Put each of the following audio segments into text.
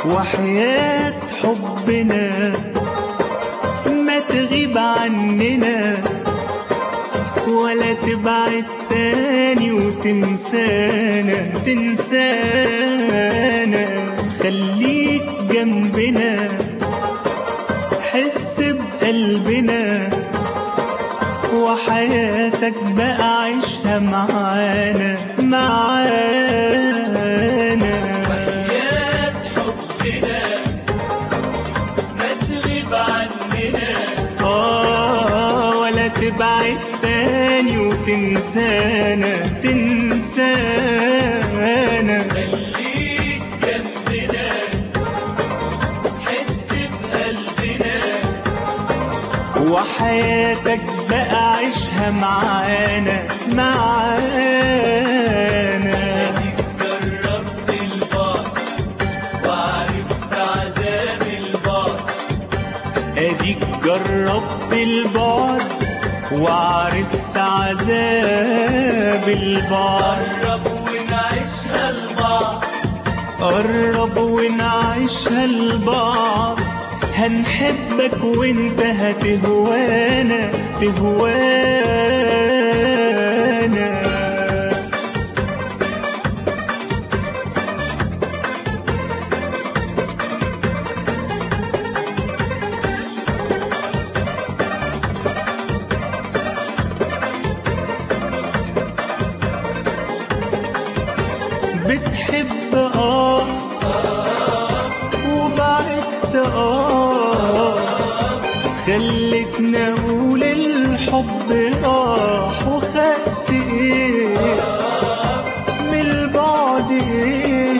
وحياة حبنا ما تغيب عننا ولا تبعد تاني وتنسانا تنسانا خليك جنبنا حس بقلبنا وحياتك بقى عيشها معانا معانا وحياة حبنا ما تغيب عننا آه ولا تبعد تاني وتنسانا تنسانا خليك جنبنا حس بقلبنا وحياتك بقى عيشها معانا معانا اديك جربت البعد وعرفت عذاب البعد اديك جربت البعد وعرفت عذاب البعد قرب ونعيشها لبعض قرب ونعيشها لبعض هنحبك وانت هتهوانا تهوانا بتحب اه وبعدت اه خلتنا اقول الحب راح وخدت ايه من البعد ايه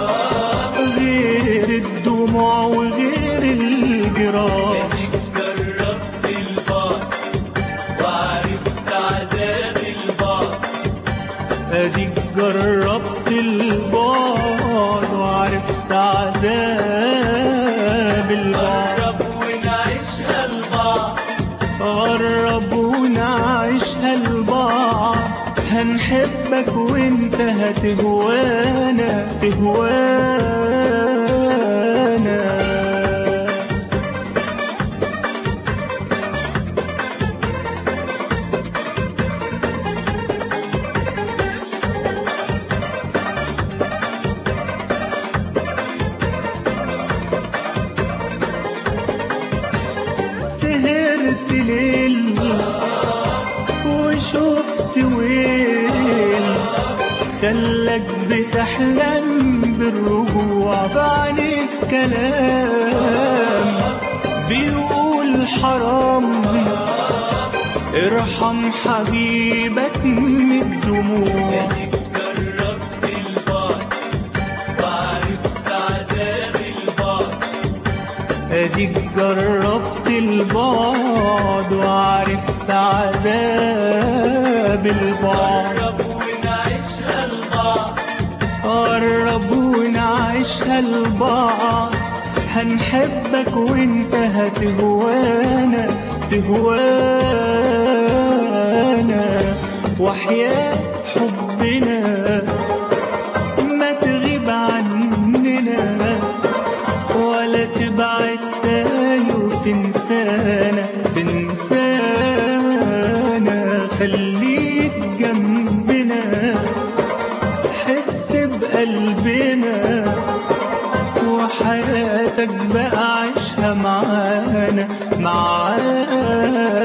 غير الدموع وغير الجراح اديك جربت البعد وعرفت عذاب البعد اديك جربت البعد وعرفت عذاب البعد قرب ونعيشها لبعض قرب ونعيشها لبعض هنحبك وانت هتهوانا تهوانا سهرت ليل وشفت ويل خلك بتحلم بالرجوع بعينيك كلام بيقول حرام ارحم حبيبك من الدموع اديك جربت البعد وعرفت عذاب اديك جربت البعد وعرفت عذاب البعد البعد قرب ونعيشها لبعض قرب ونعيشها لبعض هنحبك وانت هتهوانا تهوانا وحياة حبنا ما تغيب عننا ولا تبعد تاني وتنسانا تنسانا خليك جنبنا حس بقلبنا وحياتك بقى عيشها معانا معانا